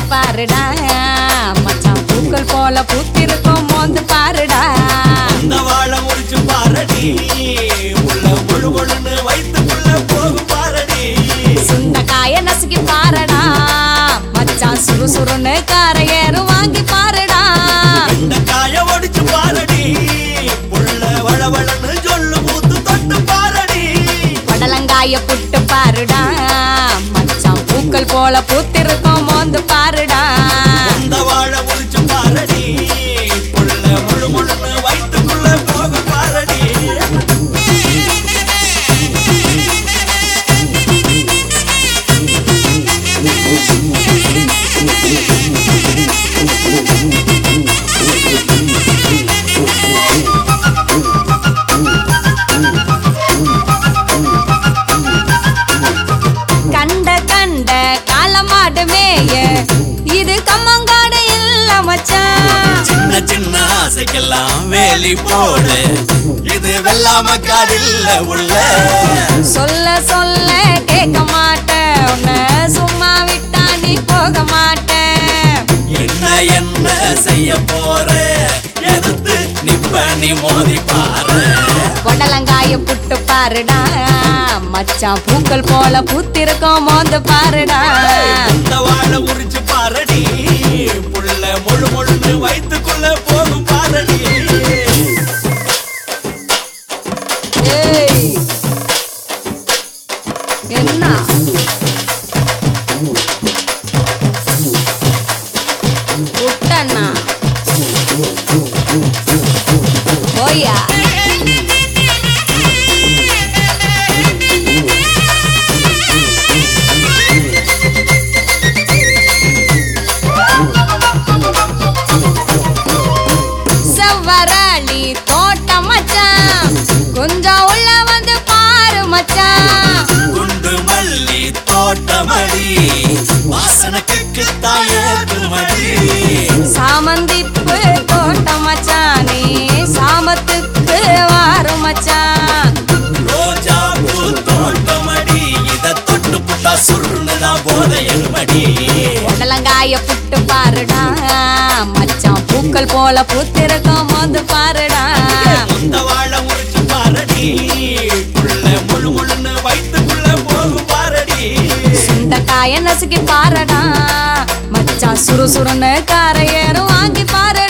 பாருடா மச்சான் பூக்கள் போல பூத்திருக்கும் மோந்து பாருடா இந்த வாழை முடிச்சு பாரடி உள்ள முழு முழுன்னு வயிற்றுக்குள்ள போகும் பாரடி சுண்டக்காய நசுக்கி பாருடா மச்சான் சுறுசுறுன்னு காரை ஏறும் வாங்கி பாருடா இந்த காய ஒடிச்சு பாரடி உள்ள வளவளன்னு சொல்லு மூத்து தொட்டு பாரடி படலங்காய புட்டு பாருடா மச்சான் பூக்கள் போல பூத்திருக்கும் மோந்து பாருடா இந்த வாழை முடிச்சு பாரடி உள்ள முழு முழுன்னு வயிற்றுக்குள்ள போகும் பாரடி கண்ட கண்ட காலமாடு மேய இது கம்மங்காடு இல்ல மச்சான் சின்ன சின்ன ஆசைக்கெல்லாம் வேலி போடு இது வெள்ளாம காடில்ல உள்ள சொல்ல சொல்ல கேட்க மாட்டேன் உன்னை சும்மா விட்டா நீ போக மாட்டேன் என்ன என்ன செய்ய போற எதிர்த்து நிப்ப நீ மோதி பாரு கொடலங்காய புட்டு பாருடா மச்சான் பூக்கள் போல பூத்திருக்கோம் மோந்து பாருடா இந்த வாழை உரிச்சு பாரடி புள்ள முழு முழுன்னு வயிற்றுக்குள்ள போகும் பாரடி ஏய். என்ன புட்டண்ணா போயா செவ்வரளி தோட்டம் மச்சான் கொஞ்சம் உள்ள வந்து பாரு மச்சான் குண்டு மல்லி தோட்டமடி வாசனைக்கு தாயது மடி சாமந்திப்பு தோட்டம் மச்சான் நீ சாமத்துக்கு வாரு மச்சான் ரோஜா பூ தோட்டமடி இத தொட்டு புட்டா சுருணுதான் போதையல் மடி உடலங்காய புட்டு பாருடா மச்சான் பூக்கள் போல பூத்திருக்கும் போது பாருடா இந்த வாழை முறிச்சு பாரடி புள்ள முழு முழுன்னு வயிற்றுக்குள்ள போகும் பாரடி இந்த காய நசுக்கி பாருடா மச்சான் சுறுசுறுன்னு காரை ஏறும் வாங்கி பாருடா